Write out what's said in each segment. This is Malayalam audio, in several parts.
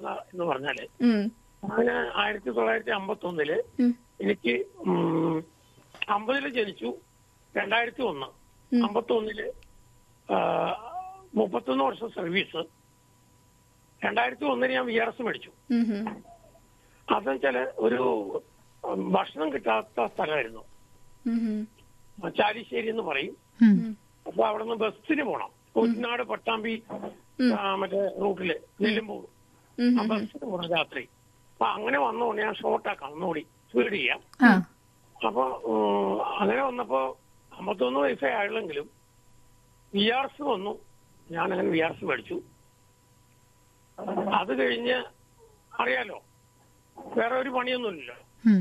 ഏകാന്തത എന്ന് പറഞ്ഞാല് ഉം. അങ്ങനെ ആയിരത്തി തൊള്ളായിരത്തി അമ്പത്തി ഒന്നില് ഉം. എനിക്ക് ഉം, അമ്പതില് ജനിച്ചു രണ്ടായിരത്തി ഒന്ന് അമ്പത്തി ഒന്നില് മുപ്പത്തൊന്ന് വർഷം സർവീസ് രണ്ടായിരത്തി ഒന്നിന് ഞാൻ വി ആർ എസ് മേടിച്ചു ഉം, ഉം. അതെന്ന് വെച്ചാല് ഒരു ഉം, ഭക്ഷണം കിട്ടാത്ത സ്ഥലമായിരുന്നു ഉം, ഉം. ചാലിശ്ശേരി എന്ന് പറയും ഉം. അപ്പൊ അവിടെ നിന്ന് ബസ്സിന് പോണം കുട്ടനാട് പട്ടാമ്പി ആ, മറ്റേ റൂട്ടില് നെല്ലുമ്പൂർ ഉം, ആ ബസ്സിന് പോണം രാത്രി അപ്പൊ അങ്ങനെ വന്നോണ്ട് ഞാൻ ഷോർട്ടാക്കാം ഒന്നുകൂടി സ്പീഡ് ചെയ്യാം ആ അപ്പൊ ഉം, അങ്ങനെ വന്നപ്പോ അമ്പത്തൊന്ന് വയസ്സേ ആയുള്ളെങ്കിലും വി ആർ എസ് വന്നു ഞാൻ അങ്ങനെ വി ആർ എസ് മേടിച്ചു അത് കഴിഞ്ഞ് അറിയാലോ വേറെ ഒരു പണിയൊന്നുമില്ലല്ലോ ഉം.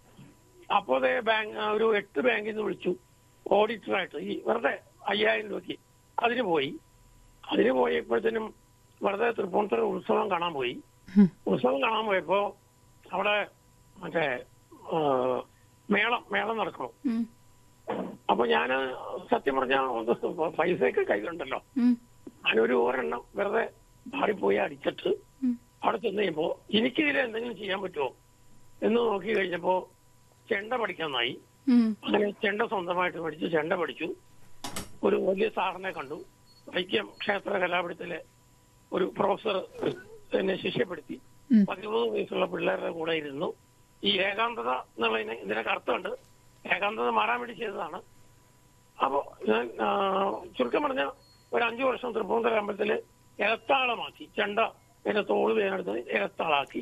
അപ്പോ ദേ ബാങ്ക് ആ, ഒരു എട്ട് ബാങ്കിൽ നിന്ന് വിളിച്ചു ഓഡിറ്ററായിട്ട് ഈ വെറുതെ അയ്യായിരം രൂപയ്ക്ക് അതിന് പോയി അതിന് പോയപ്പോഴത്തേനും വെറുതെ തൃപ്പൂണിത്തുറ ഉത്സവം കാണാൻ പോയി ഉം. ഉത്സവം കാണാൻ പോയപ്പോ അവിടെ മറ്റേ ആ, മേളം മേളം നടക്കണം ഉം. അപ്പൊ ഞാന് സത്യം പറഞ്ഞ പൈസയൊക്കെ കയ്യിലുണ്ടല്ലോ ഉം. ഞാനൊരു ഒരെണ്ണം വെറുതെ മാറിപ്പോയി അടിച്ചിട്ട് ഉം. അവിടെ ചെന്ന് കഴിയുമ്പോ എനിക്കിതിൽ എന്തെങ്കിലും ചെയ്യാൻ പറ്റുമോ എന്ന് നോക്കി കഴിഞ്ഞപ്പോ ചെണ്ട പഠിക്കാന്നായി ഉം. അങ്ങനെ ചെണ്ട സ്വന്തമായിട്ട് പഠിച്ചു ചെണ്ട പഠിച്ചു ഒരു വലിയ സാറിനെ കണ്ടു വൈക്കം ക്ഷേത്ര കലാപഠിത്തിലെ ഒരു പ്രൊഫസർ എന്നെ ശിഷ്യപ്പെടുത്തി ഉം. പതിമൂന്ന് വയസ്സുള്ള പിള്ളേരുടെ കൂടെ ഇരുന്നു ഈ ഏകാന്തത എന്നുള്ളതിന് ഇതിനൊക്കെ അർത്ഥമുണ്ട് ഏകാന്തത മാറാൻ വേണ്ടി ചെയ്തതാണ് അപ്പോ ഞാൻ ആ, ചുരുക്കം പറഞ്ഞ ഒരു അഞ്ചു വർഷം തൃപ്പൂണിത്തുറ അമ്പലത്തില് ഇലത്താളമാക്കി ചെണ്ട എന്റെ തോള് വേനെടുത്ത് ഇലത്താളാക്കി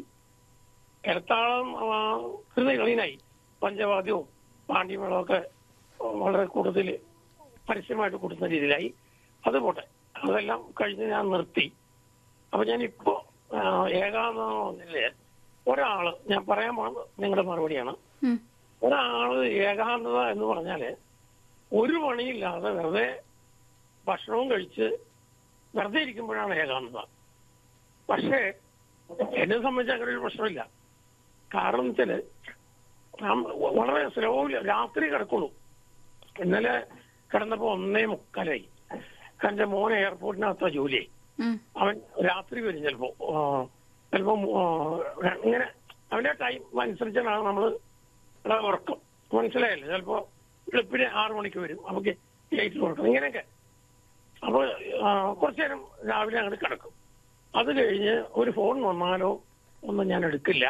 ഇലത്താളം ആ, ഹൃദയകളീനായി പഞ്ചവാദ്യവും പാണ്ഡ്യമേളവും ഒക്കെ വളരെ കൂടുതൽ പരസ്യമായിട്ട് കൊടുക്കുന്ന രീതിയിലായി അത് പോട്ടെ അതെല്ലാം കഴിഞ്ഞ് ഞാൻ നിർത്തി അപ്പൊ ഞാൻ ഇപ്പോ ഏകാന്തല്ലേ ഒരാള് ഞാൻ പറയാൻ പോകുന്നത് നിങ്ങളുടെ മറുപടിയാണ് ഉം. ഒരാള് ഏകാന്തത എന്ന് പറഞ്ഞാല് ഒരു പണിയില്ലാതെ വെറുതെ ഭക്ഷണവും കഴിച്ച് വെറുതെ ഇരിക്കുമ്പോഴാണ് ഏകാന്തത പക്ഷേ എന്നെ സംബന്ധിച്ച് അങ്ങനെ ഒരു പ്രശ്നമില്ല കാരണം വെച്ചാല് ഞാൻ വളരെ സ്ലോയില് രാത്രി കിടക്കുള്ളൂ ഇന്നലെ കിടന്നപ്പോ ഒന്നേ മുക്കാലായി എന്റെ മോൻ എയർപോർട്ടിനകത്ത ജോലിയായി ഉം. അവൻ രാത്രി വരും ചിലപ്പോ ആ, ചിലപ്പോ ആ, ഇങ്ങനെ അവന്റെ ടൈം അനുസരിച്ചാണ് നമ്മള് ഇവിടെ ഉറക്കം മനസ്സിലായല്ലോ ചിലപ്പോ വെളുപ്പിന് ആറു മണിക്ക് വരും നമുക്ക് എയ്റ്റ് ഉറക്കം ഇങ്ങനെയൊക്കെ അപ്പൊ ആ, കുറച്ചു നേരം രാവിലെ അങ്ങോട്ട് കിടക്കും അത് കഴിഞ്ഞ് ഒരു ഫോൺ വന്നാലോ ഒന്നും ഞാൻ എടുക്കില്ല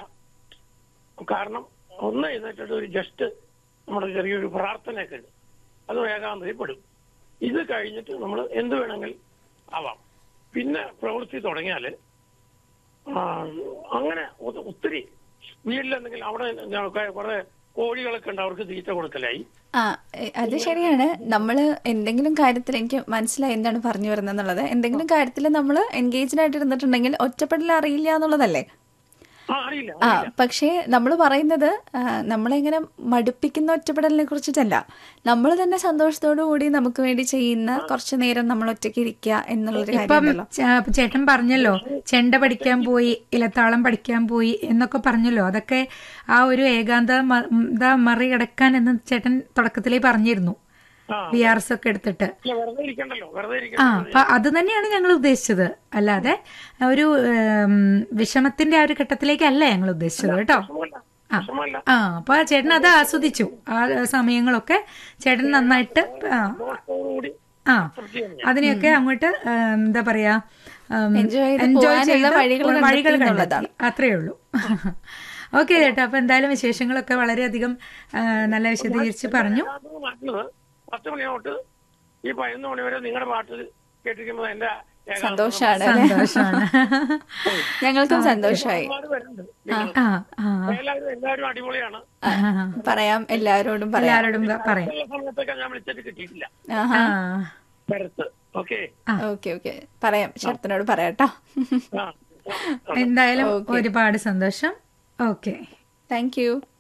കാരണം ഒന്ന് എഴുന്നേറ്റിട്ട് ഒരു ജസ്റ്റ് നമ്മുടെ ചെറിയൊരു പ്രാർത്ഥനയൊക്കെ ഉണ്ട് അത് ഏകാന്തതപ്പെടും ഇത് കഴിഞ്ഞിട്ട് നമ്മൾ എന്ത് വേണമെങ്കിൽ ആവാം പിന്നെ പ്രവൃത്തി തുടങ്ങിയാല് ആ, അങ്ങനെ ഒ- ഒത്തിരി വീട്ടിലെന്തെങ്കിലും അവിടെ ഞാൻ കുറെ കോഴികളൊക്കെ ഉണ്ട് അവർക്ക് തീറ്റ കൊടുക്കലായി ആ എ- അത് ശരിയാണ് നമ്മൾ എന്തെങ്കിലും കാര്യത്തിൽ എനിക്ക് മനസ്സിലായി എന്താണ് പറഞ്ഞു വരുന്നത് എന്നുള്ളത് എന്തെങ്കിലും കാര്യത്തിൽ നമ്മൾ എൻഗേജ്ഡ് ആയിട്ട് ഇരുന്നിട്ടുണ്ടെങ്കിൽ ഒറ്റപ്പെടൽ അറിയില്ല എന്നുള്ളതല്ലേ ആ അറിയില്ല ആ അറിയില്ല. പക്ഷേ നമ്മൾ പറയുന്നത് ആ, നമ്മളെങ്ങനെ മടുപ്പിക്കുന്ന ഒറ്റപ്പെടലിനെ കുറിച്ചിട്ടല്ല നമ്മൾ തന്നെ സന്തോഷത്തോടു കൂടി നമുക്ക് വേണ്ടി ചെയ്യുന്ന കുറച്ചു നേരം നമ്മൾ ഒറ്റയ്ക്ക് ഇരിക്കുക എന്നുള്ളൊരു ഇപ്പം കാര്യമുണ്ടല്ലോ ച- ചേട്ടൻ പറഞ്ഞല്ലോ ചെണ്ട പഠിക്കാൻ പോയി ഇലത്താളം പഠിക്കാൻ പോയി എന്നൊക്കെ പറഞ്ഞല്ലോ അതൊക്കെ ആ ഒരു ഏകാന്ത മ- ത മറികടക്കാൻ എന്ന് ചേട്ടൻ തുടക്കത്തിലേ പറഞ്ഞിരുന്നു ആ ബി ആർ എസ് ഒക്കെ എടുത്തിട്ട് ഇല്ല, വെറുതെ ഇരിക്കണ്ടല്ലോ വെറുതെ ആ ഇരിക്കണ്ടല്ലോ അപ്പൊ അത് തന്നെയാണ് ഞങ്ങൾ ഉദ്ദേശിച്ചത് അല്ലാതെ ഒരു ഉം, വിഷമത്തിന്റെ ആ ഒരു ഘട്ടത്തിലേക്കല്ല ഞങ്ങൾ ഉദ്ദേശിച്ചത് കേട്ടോ വിഷമമല്ല വിഷമമല്ല ആ അപ്പൊ ആ ചേട്ടൻ അത് ആസ്വദിച്ചു ആ സമയങ്ങളൊക്കെ ചേട്ടൻ നന്നായിട്ട് ആ സന്തോഷത്തോടുകൂടി ആ തൃപ്തി തന്നെ. അതിനെയൊക്കെ അങ്ങോട്ട് ഉം, എന്താ പറയാ ഉം, Enjoy ചെയ്ത് enjoy പോകാനുള്ള ചെയ്ത് വഴികൾ വഴികൾ കണ്ടെത്തി കണ്ടെത്തി എന്നുള്ളതാണ്. അത്രേ ഉള്ളൂ ഓക്കെ ചേട്ടാ അപ്പൊ എന്തായാലും വിശേഷങ്ങളൊക്കെ വളരെയധികം ആ, നല്ല വിശദീകരിച്ച് പറഞ്ഞു ഏകാന്തത മാറ്റുന്നത് പത്ത് മണിയോട്ട് ഈ പതിനൊന്ന് മണി വരെ നിങ്ങളുടെ പാട്ട് കേട്ടിരിക്കുമ്പോൾ എന്റെ ഏകാന്തത സന്തോഷാണ് അല്ലേ സന്തോഷാണ് ഞങ്ങൾക്കും സന്തോഷമായി ഒരുപാട് പേരുണ്ട് നിങ്ങള്. ആ ആ എല്ലാവരും എല്ലാവരും അടിപൊളിയാണ് ആ, പറയാം എല്ലാവരോടും പറയാം എല്ലാവരോടും പ- പറയാം ചില സമയത്തൊക്കെ ഞാൻ വിളിച്ചിട്ട് കിട്ടിയിട്ടില്ല ആഹാ ആ പെരത്ത് ഓക്കെ ഓക്കെ ഓക്കെ പറയാം ശരത്തിനോട് പറയാട്ടോ ആ എന്തായാലും Okay. ഒരുപാട് സന്തോഷം ഓക്കെ താങ്ക് യു